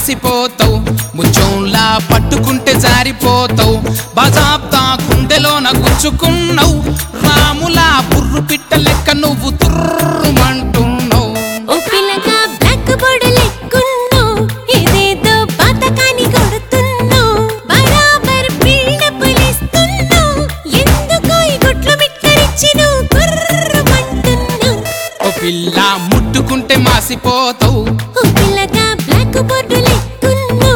మాసిపోతావు ముచ్చంలా పట్టుకుంటే జారిపోతావు బజాబ్తా గుండెలోన గుచ్చుకున్నావు రాములా పుర్రు పిట్ట లెక్క నువ్వు తుర్రుమంటున్నావు ఓ పిల్లగా బ్లాక్ బోర్డ్ లెక్కున్నావు ఏదేదో పాతకాని కొడుతున్నావు బరాబర్ బిల్డప్ ఇస్తున్నావు ఎందుకో ఈ గుట్లు మిట్టరిచ్చి నువ్వు గుర్రమంటున్నావు ఓ పిల్ల ముట్టుకుంటే మాసిపోతావు ఓ పిల్లగా బ్లాక్ బోర్డ్ లెక్కున్నావు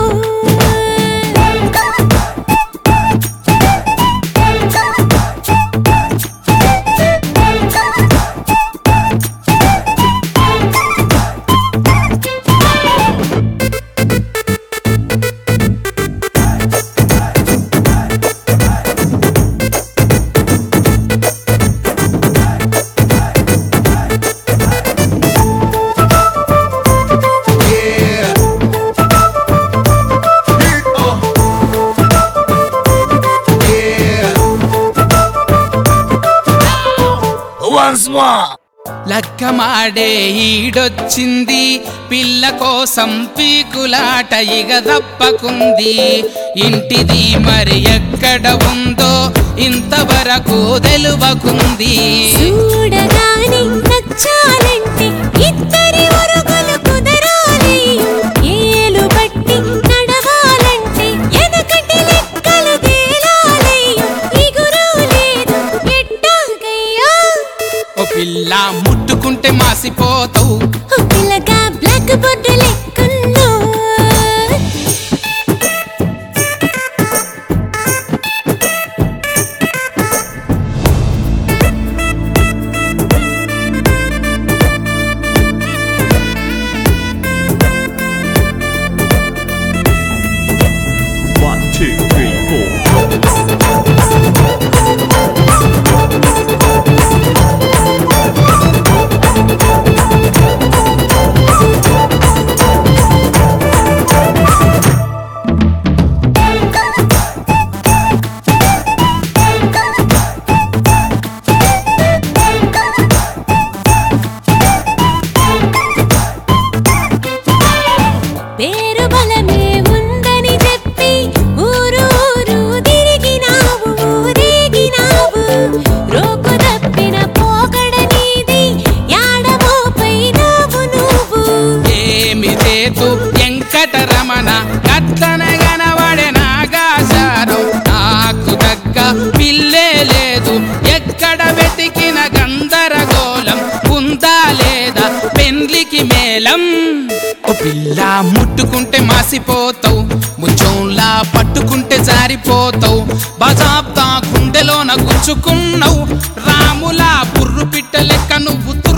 Once more. లగ్గమాడే ఈడొచ్చింది పిల్ల కోసం పీకులాట ఇగ తప్పకుంది ఇంటిది మరి ఎక్కడ ఉందో ఇంతవరకు తెలువకుంది చూడగానే నచ్చాలంటే ఇద్దరి ఒరుగులు కుదరాలి ఏలు బట్టి నడవాలంటే ఎనకటి లెక్కలు తేలాలి ఇగురు లేదు ఎట్టాగయ్యా ఓ పిల్ల ముట్టుకుంటే మాసిపోతావు ఓ పిల్లగా బ్లాక్ బోర్డు లెక్కున్నావు One, two, three, four. పేరు బలమే ఉందని చెప్పి ఊరు ఊరు తిరిగినావు ఊరేగినావు రోకు తప్పిన పోకడ నీది యాడమోపైనావు నువ్వు ఏమి చేతు వెంకటరమణ కత్తన గనబడే నాగాచారం నాకు తగ్గ పిల్లే లేదు ఎక్కడ వెతికిన గందరగోళం ఉందా లేదా పెండ్లికి మేళం ఓ పిల్ల ముట్టుకుంటే మాసిపోతావు ముచ్చంలా పట్టుకుంటే జారిపోతావు బజాబ్తా గుండెలోన గుచ్చుకున్నావు రాములా పుర్రు పిట్ట లెక్క నువ్వు